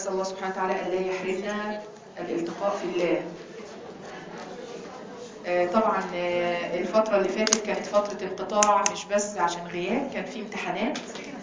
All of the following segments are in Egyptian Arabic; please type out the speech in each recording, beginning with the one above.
أسأل الله سبحانه وتعالى أن لا يحرمنا الالتقاء في الله آه، طبعا آه، الفترة اللي فاتت كانت فترة انقطاع مش بس عشان غياب كان في امتحانات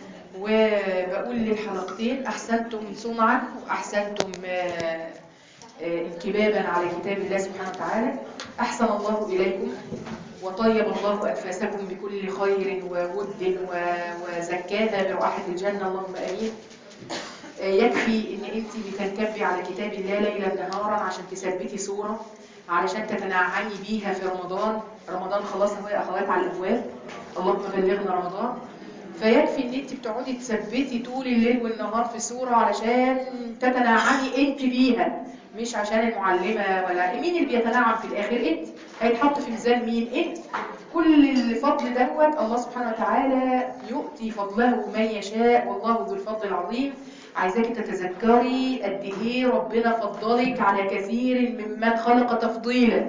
وبقول للحلقتين أحسنتم صنعا وأحسنتم آه، آه، انكبابا على كتاب الله سبحانه وتعالى أحسن الله إليكم وطيب الله أنفاسكم بكل خير وود و- وزكاها برائحة الجنة اللهم آمين آه، يكفي ان انت بتنكبي على كتاب الله ليلا نهارا عشان تثبتي صورة علشان تتنعمي بيها في رمضان رمضان خلاص اهو يا اخوات على الابواب اللهم بلغنا رمضان فيكفي ان انت بتقعدي تثبتي طول الليل والنهار في صورة علشان تتنعمي انت بيها مش عشان المعلمة ولا مين اللي بيتنعم في الاخر انت هيتحط في ميزان مين انت كل الفضل دوت الله سبحانه وتعالى يؤتي فضله من يشاء والله ذو الفضل العظيم عايزاكي تتذكري قد ايه ربنا فضلك على كثير ممن خلق تفضيلا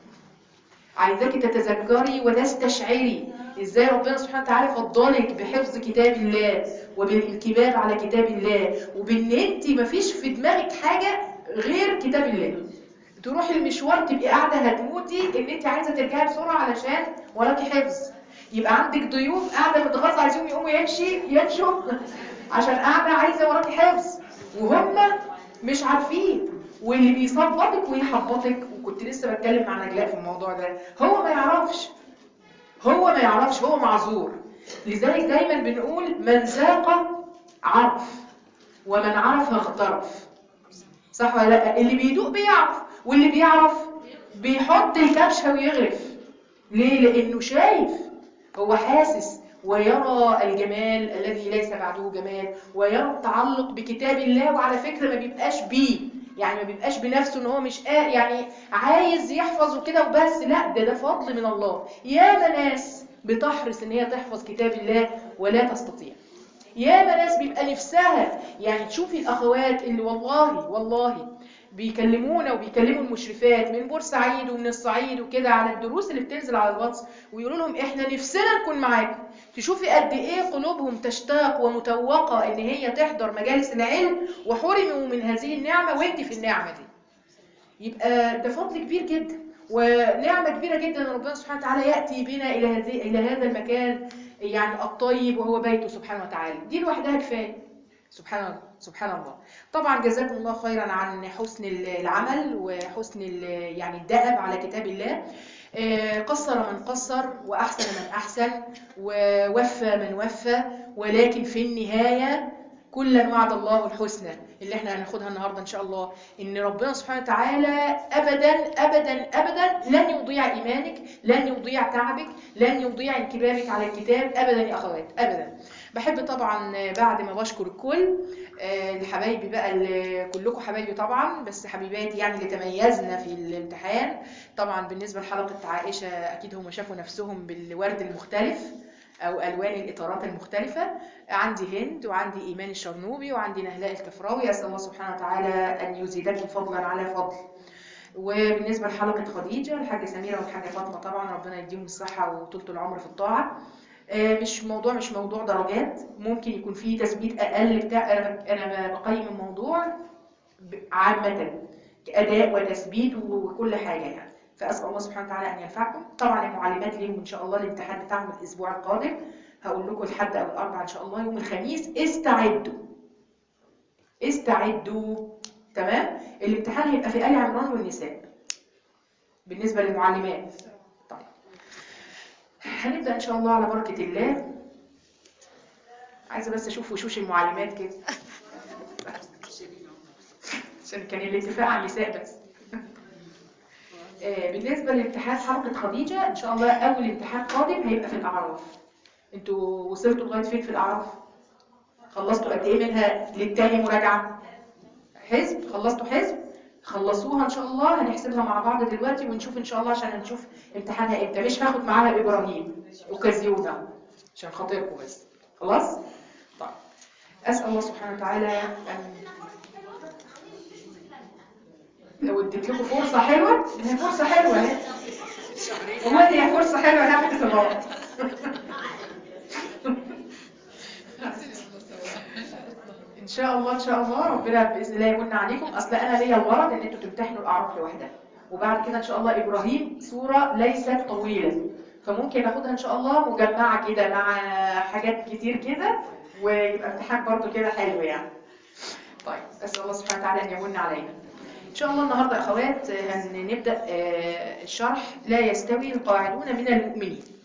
عايزاكي تتذكري وتستشعري ازاي ربنا سبحانه وتعالى فضلك بحفظ كتاب الله وبالانكباب على كتاب الله وبان انت مفيش في دماغك حاجة غير كتاب الله تروحي المشوار تبقي قاعدة هتموتي ان انت عايزة ترجعي بسرعة علشان وراكي حفظ يبقى عندك ضيوف قاعدة متغاظة عايزين يقوموا يمشي يمشوا عشان قاعدة عايزة وراكي حفظ وهم مش عارفين واللي بيصبطك ويحبطك وكنت لسه بتكلم مع نجلاء في الموضوع ده هو ما يعرفش هو ما يعرفش هو معذور لذلك دايما بنقول من ذاق عرف ومن عرف اغترف صح ولا لا اللي بيدوق بيعرف واللي بيعرف بيحط الكبشه ويغرف ليه لانه شايف هو حاسس ويرى الجمال الذي ليس بعده جمال ويرى التعلق بكتاب الله وعلى فكرة ما بيبقاش بيه يعني ما بيبقاش بنفسه ان هو مش آه يعني عايز يحفظ وكده وبس لا ده ده فضل من الله يا ناس بتحرص ان هي تحفظ كتاب الله ولا تستطيع يا ناس بيبقى نفسها يعني تشوفي الاخوات اللي والله والله بيكلمونا وبيكلموا المشرفات من بورسعيد ومن الصعيد وكده على الدروس اللي بتنزل على الواتس ويقولوا لهم احنا نفسنا نكون معاكم تشوفي قد ايه قلوبهم تشتاق ومتوقة ان هي تحضر مجالس العلم وحرموا من هذه النعمة وانت في النعمة دي يبقى ده فضل كبير جدا ونعمة كبيرة جدا ان ربنا سبحانه وتعالى يأتي بنا إلى هذه إلى هذا المكان يعني الطيب وهو بيته سبحانه وتعالى دي لوحدها كفاية سبحان الله سبحان الله طبعا جزاكم الله خيرا عن حسن العمل وحسن ال- يعني الدأب على كتاب الله آه، قصر من قصر وأحسن من أحسن ووفى من وفى ولكن في النهاية كلا وعد الله الحسنى اللي احنا هناخدها النهارده ان شاء الله ان ربنا سبحانه وتعالى ابدا ابدا ابدا لن يضيع ايمانك لن يضيع تعبك لن يضيع انكبابك على الكتاب ابدا يا اخوات ابدا بحب طبعا بعد ما بشكر الكل آه، لحبايبي بقى اللي كلكم حبايبي طبعا بس حبيباتي يعني اللي تميزنا في الامتحان طبعا بالنسبه لحلقه عائشه اكيد هم شافوا نفسهم بالورد المختلف او الوان الاطارات المختلفه عندي هند وعندي ايمان الشرنوبي وعندي نهلاء الكفراوي اسال الله سبحانه وتعالى ان يزيدك فضلا على فضل وبالنسبه لحلقه خديجه الحاجه سميره والحاجه فاطمه طبعا ربنا يديهم الصحه وطولة العمر في الطاعه آه، مش موضوع مش موضوع درجات ممكن يكون فيه تثبيت اقل بتاع انا انا بقيم الموضوع ب- عامه اداء وتثبيت وكل حاجه يعني فاسال الله سبحانه وتعالى ان ينفعكم طبعا المعلمات ليهم ان شاء الله الامتحان بتاعهم الاسبوع القادم هقول لكم الحد او الاربعاء ان شاء الله يوم الخميس استعدوا استعدوا تمام الامتحان هيبقى في ال عمران والنساء بالنسبه للمعلمات طيب هنبدا ان شاء الله على بركه الله عايزه بس اشوف وشوش المعلمات كده عشان كان الاتفاق على النساء بس آه، بالنسبه لامتحان حلقه خديجه ان شاء الله اول امتحان قادم هيبقى في الاعراف انتوا وصلتوا لغايه فين في الاعراف خلصتوا قد ايه منها للتاني مراجعه حزب خلصتوا حزب خلصوها ان شاء الله هنحسبها مع بعض دلوقتي ونشوف ان شاء الله عشان هنشوف امتحانها امتى مش هاخد معاها ابراهيم اوكازيونا عشان خاطركم بس خلاص طيب اسال الله سبحانه وتعالى ان لو اديت لكم فرصه حلوه هي فرصه حلوه اهي والله هي فرصه حلوه ناخد اختبارات ان شاء الله ان شاء الله ربنا باذن الله يمن عليكم اصل انا ليا الغرض ان انتوا تمتحنوا الاعراف لوحدها وبعد كده ان شاء الله ابراهيم سوره ليست طويله فممكن ناخدها ان شاء الله مجمعه كده مع حاجات كتير كده ويبقى امتحان برضه كده حلو يعني طيب اسال الله سبحانه وتعالى ان يمن علينا ان شاء الله النهارده يا اخوات هنبدا آه، الشرح لا يستوي القاعدون من المؤمنين